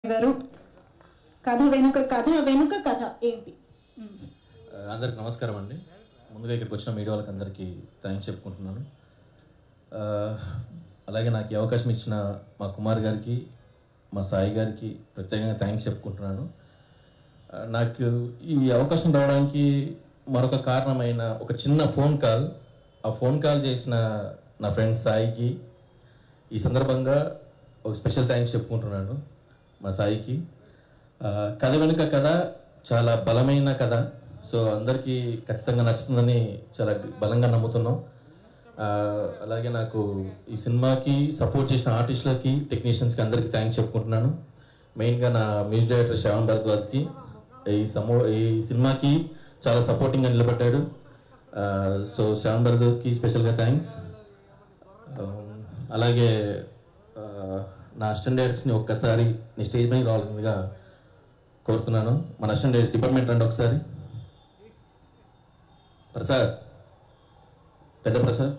గారు కథ వెనుక కథ వెనుక కథ ఏంటి మ్మ్. అందరికి నమస్కారం అండి ముందుగా ఇక్కడికి వచ్చిన మీడియా వాళ్ళకి అందరికీ థ్యాంక్స్ చెప్పుకుంటున్నాను ఆ, అలాగే నాకు ఈ అవకాశం ఇచ్చిన మా కుమార్ గారికి మా సాయి గారికి ప్రత్యేకంగా థ్యాంక్స్ చెప్పుకుంటున్నాను ఆ, నాకు ఈ అవకాశం రావడానికి మరొక కారణమైన ఒక చిన్న ఫోన్ కాల్ ఆ ఫోన్ కాల్ చేసిన నా ఫ్రెండ్ సాయికి ఈ సందర్భంగా ఒక స్పెషల్ థ్యాంక్స్ చెప్పుకుంటున్నాను మా సాయికి ఆ, కథ వెనుక కథ చాలా బలమైన కథ సో అందరికీ ఖచ్చితంగా నచ్చుతుందని చాలా బలంగా నమ్ముతున్నాం ఆ, అలాగే నాకు ఈ సినిమాకి సపోర్ట్ చేసిన ఆర్టిస్టులకి టెక్నీషియన్స్కి అందరికీ థ్యాంక్స్ చెప్పుకుంటున్నాను మెయిన్గా నా మ్యూజిక్ డైరెక్టర్ శ్రవణ్ భరద్వాజ్కి ఈ సమో ఈ సినిమాకి చాలా సపోర్టింగ్గా నిలబెట్టాడు ఆ, సో శ్రవణ్ భరద్వాజ్కి స్పెషల్గా థ్యాంక్స్ అలాగే ఆ, నా అసిస్టెంట్ డైరెక్టర్స్ని ఒక్కసారి నీ స్టేజ్ పైకి రావాల్సిందిగా కోరుతున్నాను మన అసిస్టెంట్ డైరెక్టర్ డిపార్ట్మెంట్ రండి ఒకసారి ప్రసాద్ పెద్ద ప్రసాద్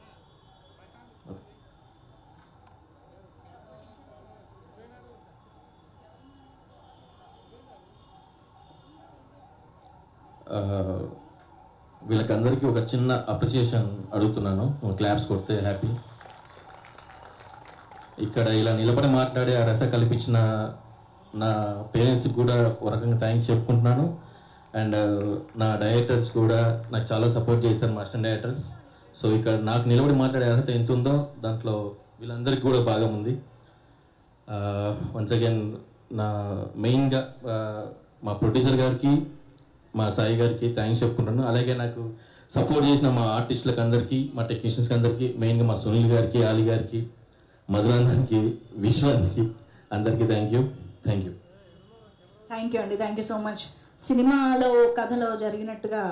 ఆ, వీళ్ళకందరికీ ఒక చిన్న అప్రిసియేషన్ అడుగుతున్నాను క్లాప్స్ కొడితే హ్యాపీ ఇక్కడ ఇలా నిలబడి మాట్లాడే అర్హత కల్పించిన నా పేరెంట్స్కి కూడా ఒక రకంగా థ్యాంక్స్ చెప్పుకుంటున్నాను అండ్ నా డైరెక్టర్స్ కూడా నాకు చాలా సపోర్ట్ చేస్తారు మా అసిస్టెంట్ డైరెక్టర్స్ సో ఇక్కడ నాకు నిలబడి మాట్లాడే అర్హత ఎంత ఉందో దాంట్లో వీళ్ళందరికీ కూడా భాగం ఉంది వన్స్ అగైన్ నా మెయిన్గా మా ప్రొడ్యూసర్ గారికి మా సాయి గారికి థ్యాంక్స్ చెప్పుకుంటున్నాను అలాగే నాకు సపోర్ట్ చేసిన మా ఆర్టిస్టులకు అందరికీ మా టెక్నీషియన్స్కి అందరికీ మెయిన్గా మా సునీల్ గారికి ఆలి గారికి మధునందన్కి విశ్వానికి అందరికీ thank you thank you thank you అండి థ్యాంక్ యూ సో మచ్ సినిమాలో కథలో జరిగినట్టుగా